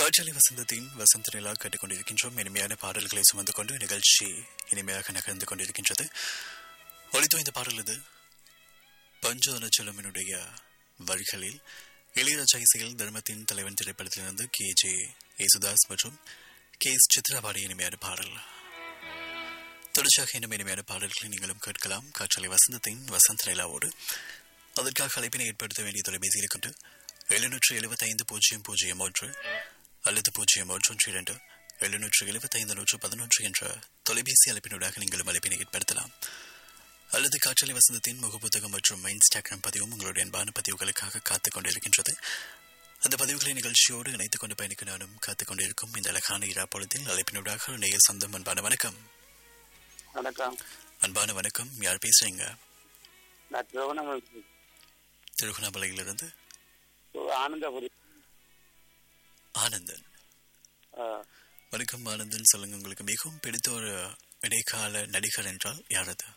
காற்றலை வசந்தத்தின் வசந்த நிலா கேட்டுக்கொண்டிருக்கின்றோம் இனிமையான பாடல்களை சுமந்து கொண்டு நிகழ்ச்சி இனிமையாக நகர்ந்து கொண்டிருக்கின்றது ஒளித்தோ இந்த பாடல் இது பஞ்சதன செல்வமினுடைய வரிகளில் இளையராஜா இசையில் தர்மத்தின் தலைவன் திரைப்படத்திலிருந்து கே ஜே யேசுதாஸ் மற்றும் கே எஸ் சித்ராபாடி இனிமையான பாடல் தொடர்ச்சியாக இன்னும் இனிமையான பாடல்களை நீங்களும் கேட்கலாம் காற்றலை வசந்தத்தின் வசந்த நிலாவோடு அதற்காக அழைப்பினை ஏற்படுத்த வேண்டிய தொலைபேசி இருக்கின்ற எழுநூற்று எழுபத்தைந்து பூஜ்ஜியம் பூஜ்ஜியம் ஒன்று அல்லது பூஜ்ஜியம் ஒன்று இரண்டு எழுநூற்று எழுபத்தைந்து நூற்று பதினொன்று என்ற தொலைபேசி அழைப்பினூடாக நீங்களும் அழைப்பினை ஏற்படுத்தலாம் அல்லது காற்றலை வசந்தத்தின் முகப்புத்தகம் மற்றும் இன்ஸ்டாகிராம் பதிவும் உங்களுடைய அன்பான பதிவுகளுக்காக காத்துக் கொண்டிருக்கின்றது அந்த பதிவுகளை நிகழ்ச்சியோடு இணைத்துக் கொண்டு பயணிக்க நானும் காத்துக் கொண்டிருக்கும் இந்த அழகான இரா பொழுதில் அழைப்பினூடாக நேய சொந்தம் அன்பான வணக்கம் வணக்கம் அன்பான வணக்கம் யார் பேசுறீங்க நான் திருவண்ணாமலை திருகுணாமலையிலிருந்து ஆனந்தபுரி ஆனந்தன் ஆ, வணக்கம் ஆனந்தன் சொல்லுங்க உங்களுக்கு மிகவும் பிடித்த ஒரு இடைக்கால நடிகர் என்றால் யார் அது